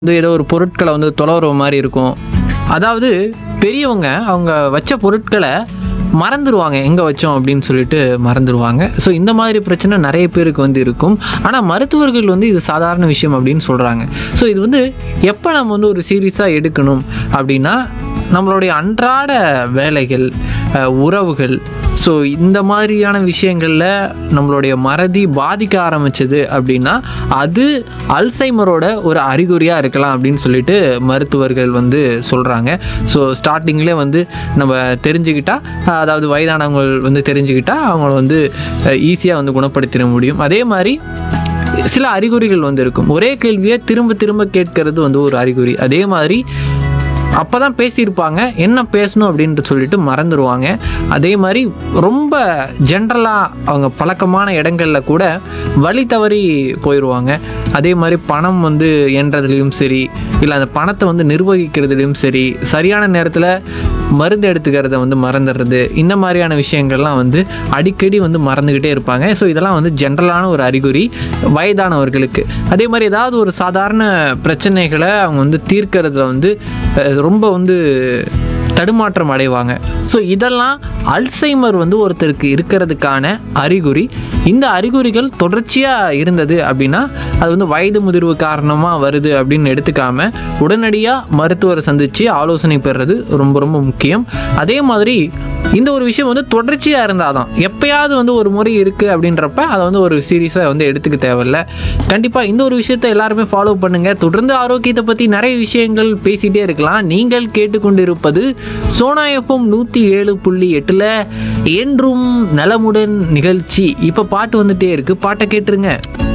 வந்து ஏதோ ஒரு பொருட்களை வந்து தொலைவுற மாதிரி இருக்கும் அதாவது பெரியவங்க அவங்க வச்ச பொருட்களை மறந்துடுவாங்க எங்கே வச்சோம் அப்படின்னு சொல்லிட்டு மறந்துடுவாங்க ஸோ இந்த மாதிரி பிரச்சனை நிறைய பேருக்கு வந்து இருக்கும் ஆனால் மருத்துவர்கள் வந்து இது சாதாரண விஷயம் அப்படின்னு சொல்கிறாங்க ஸோ இது வந்து எப்போ நம்ம வந்து ஒரு சீரியஸாக எடுக்கணும் அப்படின்னா நம்மளுடைய அன்றாட வேலைகள் அஹ், உறவுகள் ஸோ இந்த மாதிரியான விஷயங்களில் நம்மளுடைய மறதி பாதிக்க ஆரம்பிச்சது அப்படின்னா அது அல்சைமரோட ஒரு அறிகுறியாக இருக்கலாம் அப்படின்னு சொல்லிட்டு மருத்துவர்கள் வந்து சொல்கிறாங்க ஸோ ஸ்டார்டிங்லேயே வந்து நம்ம தெரிஞ்சுக்கிட்டா அதாவது வயதானவங்க வந்து தெரிஞ்சுக்கிட்டா அவங்கள வந்து ஈஸியாக வந்து குணப்படுத்திட முடியும் அதே மாதிரி சில அறிகுறிகள் வந்து இருக்கும் ஒரே கேள்வியை திரும்ப திரும்ப கேட்கறது வந்து ஒரு அறிகுறி அதே மாதிரி அப்போ தான் பேசியிருப்பாங்க என்ன பேசணும் அப்படின்ட்டு சொல்லிட்டு மறந்துடுவாங்க அதே மாதிரி ரொம்ப ஜென்ரலாக அவங்க பழக்கமான இடங்களில் கூட வழி தவறி போயிடுவாங்க அதே மாதிரி பணம் வந்து எண்றதுலேயும் சரி இல்லை அந்த பணத்தை வந்து நிர்வகிக்கிறதுலையும் சரி சரியான நேரத்தில் மருந்து எடுத்துக்கிறத வந்து மறந்துடுறது இந்த மாதிரியான விஷயங்கள்லாம் வந்து அடிக்கடி வந்து மறந்துக்கிட்டே இருப்பாங்க ஸோ இதெல்லாம் வந்து ஜென்ரலான ஒரு அறிகுறி வயதானவர்களுக்கு அதே மாதிரி ஏதாவது ஒரு சாதாரண பிரச்சனைகளை அவங்க வந்து தீர்க்கறதுல வந்து அஹ், ரொம்ப வந்து தடுமாற்றம் அடைவாங்க ஸோ இதெல்லாம் அல்சைமர் வந்து ஒருத்தருக்கு இருக்கிறதுக்கான அறிகுறி இந்த அறிகுறிகள் தொடர்ச்சியாக இருந்தது அப்படின்னா அது வந்து வயது முதிர்வு காரணமாக வருது அப்படின்னு எடுத்துக்காம உடனடியாக மருத்துவரை சந்தித்து ஆலோசனை பெறுறது ரொம்ப ரொம்ப முக்கியம் அதே மாதிரி இந்த ஒரு விஷயம் வந்து தொடர்ச்சியாக இருந்தால் தான் எப்பயாவது வந்து ஒரு முறை இருக்குது அப்படின்றப்ப அதை வந்து ஒரு சீரியஸாக வந்து எடுத்துக்க தேவையில்ல கண்டிப்பாக இந்த ஒரு விஷயத்தை எல்லாருமே ஃபாலோ பண்ணுங்கள் தொடர்ந்து ஆரோக்கியத்தை பற்றி நிறைய விஷயங்கள் பேசிகிட்டே இருக்கலாம் நீங்கள் கேட்டுக்கொண்டிருப்பது சோனா எஃப்எம் நூற்றி ஏழு புள்ளி எட்டில் என்றும் நலமுடன் நிகழ்ச்சி இப்போ பாட்டு வந்துட்டே இருக்குது பாட்டை கேட்டுருங்க